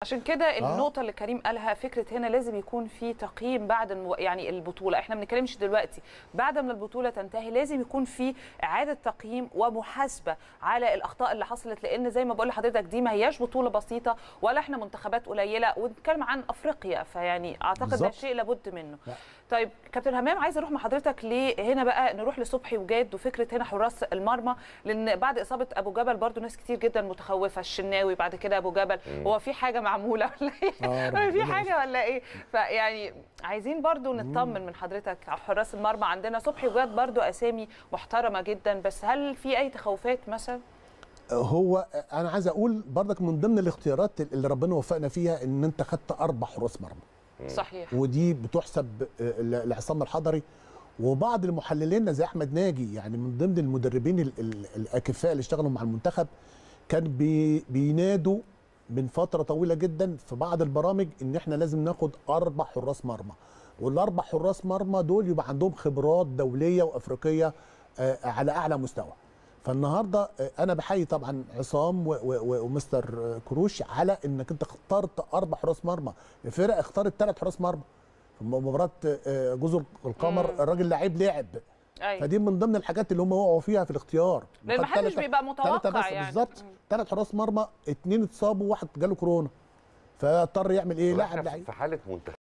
عشان كده النقطة اللي كريم قالها فكرة هنا لازم يكون في تقييم بعد المو... يعني البطولة احنا ما بنتكلمش دلوقتي بعد ما البطولة تنتهي لازم يكون في إعادة تقييم ومحاسبة على الأخطاء اللي حصلت لأن زي ما بقول لحضرتك دي ما هياش بطولة بسيطة ولا احنا منتخبات قليلة ونتكلم عن أفريقيا فيعني أعتقد ده بالظبط. شيء لابد منه لا. طيب كابتن همام عايز اروح مع حضرتك لهنا بقى نروح لصبحي وجاد وفكره هنا حراس المرمى لان بعد اصابه ابو جبل برضو ناس كتير جدا متخوفه الشناوي بعد كده ابو جبل هو في حاجه معموله ولا آه، ايه ربنا في حاجه ولا ايه فيعني عايزين برضو نطمن من حضرتك على حراس المرمى عندنا صبحي وجاد برضو اسامي محترمه جدا بس هل في اي تخوفات مثلا هو انا عايز اقول برضك من ضمن الاختيارات اللي ربنا وفقنا فيها ان انت خدت اربع حراس مرمى صحيح ودي بتحسب آه، ل- لعصام الحضري وبعض المحللين زي احمد ناجي يعني من ضمن المدربين ال- ال- الاكفاء اللي اشتغلوا مع المنتخب كان بي بينادوا من فتره طويله جدا في بعض البرامج ان احنا لازم ناخد اربع حراس مرمى والاربع حراس مرمى دول يبقى عندهم خبرات دوليه وافريقيه آه، على اعلى مستوى فالنهارده آه، انا بحيي طبعا عصام و- و- و- ومستر آه، كروش على انك انت اخترت اربع حراس مرمى الفرق اختارت ثلاث حراس مرمى في مباراه آه، جزر القمر الراجل لعيب لعب ايوه فدي من ضمن الحاجات اللي هم وقعوا فيها في الاختيار لان وخد محدش تلاتة- بيبقى متوقع تلاتة بس يعني. بالظبط مم. ثلاث حراس مرمى اثنين اتصابوا واحد جاله كورونا فاضطر يعمل ايه طب لاعب احنا لعيب في حاله منتخب